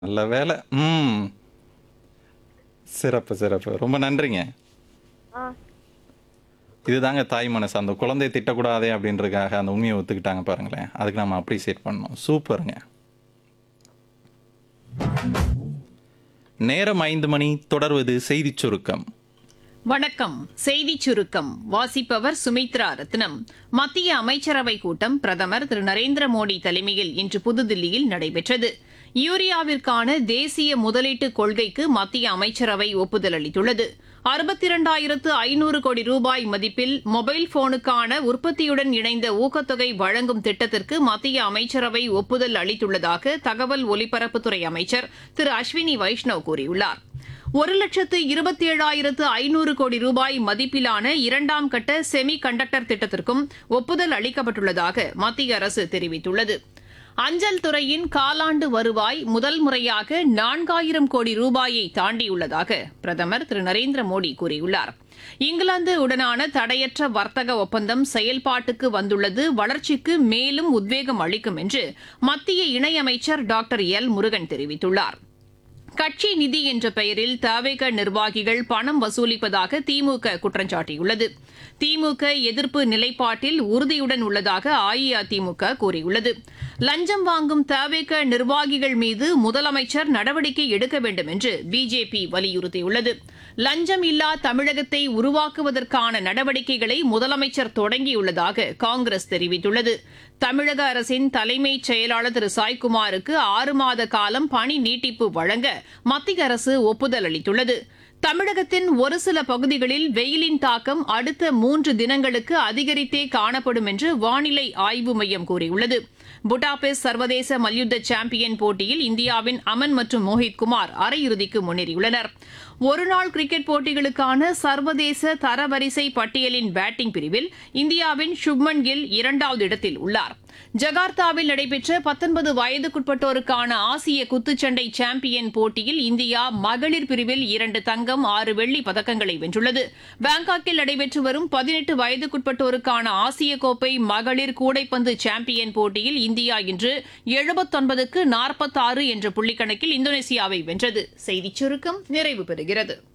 நல்ல வேலை. ம். சிறப்பு, சிறப்பு. ரொம்ப நன்றிங்க. ஆ. இதுதாங்க தாய் மனசு. அந்த குழந்தைய திட்டக்கூடாதே அப்படின்றதுக்காக அந்த உண்மைய ஒத்துக்கிட்டாங்க பாருங்களேன். அதுக்கு நம்ம அப்ரிசியேட் பண்ணணும். சூப்பருங்க. நேரம் 5 மணி தொடர்வது செய்திச் சுருக்கம். வணக்கம் செய்திச் சுருக்கம் வாசிப்பவர் சுமித்ரா ரத்னம் மத்திய அமைச்சரவை கூட்டம் பிரதமர் திரு நரேந்திர மோடி தலைமையில் இன்று புதுதில்லியில் நடைபெற்றது யூரியாவிற்கான தேசிய முதலீட்டு கொள்கைக்கு மத்திய அமைச்சரவை ஒப்புதல் அளித்துள்ளது அறுபத்தி இரண்டாயிரத்து ஐநூறு கோடி ரூபாய் மதிப்பில் மொபைல் போனுக்கான உற்பத்தியுடன் இணைந்த ஊக்கத்தொகை வழங்கும் திட்டத்திற்கு மத்திய அமைச்சரவை ஒப்புதல் அளித்துள்ளதாக தகவல் ஒலிபரப்புத்துறை அமைச்சர் திரு அஸ்வினி வைஷ்ணவ் கூறியுள்ளார் ஒரு லட்சத்து இருபத்தி ஏழாயிரத்து ஐநூறு கோடி ரூபாய் மதிப்பிலான இரண்டாம் கட்ட செமி கண்டக்டர் திட்டத்திற்கும் ஒப்புதல் அளிக்கப்பட்டுள்ளதாக மத்திய அரசு தெரிவித்துள்ளது அஞ்சல் துறையின் காலாண்டு வருவாய் முதல் முறையாக நான்காயிரம் கோடி ரூபாயை தாண்டியுள்ளதாக பிரதமர் திரு நரேந்திர மோடி கூறியுள்ளார் இங்கிலாந்து உடனான தடையற்ற வர்த்தக ஒப்பந்தம் செயல்பாட்டுக்கு வந்துள்ளது வளர்ச்சிக்கு மேலும் உத்வேகம் அளிக்கும் என்று மத்திய இணையமைச்சர் டாக்டர் எல் முருகன் தெரிவித்துள்ளார் கட்சி நிதி என்ற பெயரில் தவேக நிர்வாகிகள் பணம் வசூலிப்பதாக திமுக குற்றம் சாட்டியுள்ளது திமுக எதிர்ப்பு நிலைப்பாட்டில் உறுதியுடன் உள்ளதாக அஇஅதிமுக கூறியுள்ளது லஞ்சம் வாங்கும் தவேக நிர்வாகிகள் மீது முதலமைச்சர் நடவடிக்கை எடுக்க வேண்டும் என்று பிஜேபி வலியுறுத்தியுள்ளது லஞ்சம் இல்லா தமிழகத்தை உருவாக்குவதற்கான நடவடிக்கைகளை முதலமைச்சர் தொடங்கியுள்ளதாக காங்கிரஸ் தெரிவித்துள்ளது தமிழக அரசின் தலைமைச் செயலாளர் திரு சாய்குமாருக்கு ஆறு மாத காலம் பணி நீட்டிப்பு வழங்க மத்திய அரசு ஒப்புதல் அளித்துள்ளது தமிழகத்தின் ஒரு சில பகுதிகளில் வெயிலின் தாக்கம் அடுத்த மூன்று தினங்களுக்கு அதிகரித்தே காணப்படும் என்று வானிலை ஆய்வு மையம் கூறியுள்ளது புட்டாபெஸ்ட் சர்வதேச மல்யுத்த சாம்பியன் போட்டியில் இந்தியாவின் அமன் மற்றும் மோஹித் குமார் அரையிறுதிக்கு முன்னேறியுள்ளனர் ஒருநாள் கிரிக்கெட் போட்டிகளுக்கான சர்வதேச தரவரிசை பட்டியலின் பேட்டிங் பிரிவில் இந்தியாவின் சுப்மன் கில் இரண்டாவது இடத்தில் உள்ளார் ஜகார்த்தாவில் நடைபெற்ற பத்தொன்பது வயதுக்குட்பட்டோருக்கான ஆசிய குத்துச்சண்டை சாம்பியன் போட்டியில் இந்தியா மகளிர் பிரிவில் இரண்டு தங்கம் ஆறு வெள்ளி பதக்கங்களை வென்றுள்ளது பாங்காக்கில் நடைபெற்று வரும் பதினெட்டு வயதுக்குட்பட்டோருக்கான ஆசிய கோப்பை மகளிர் கூடைப்பந்து சாம்பியன் போட்டியில் இந்தியா இன்று எழுபத்தொன்பதுக்கு நாற்பத்தாறு என்ற புள்ளிக்கணக்கில் இந்தோனேசியாவை வென்றது செய்திச் சுருக்கம் நிறைவு பெறுகிறது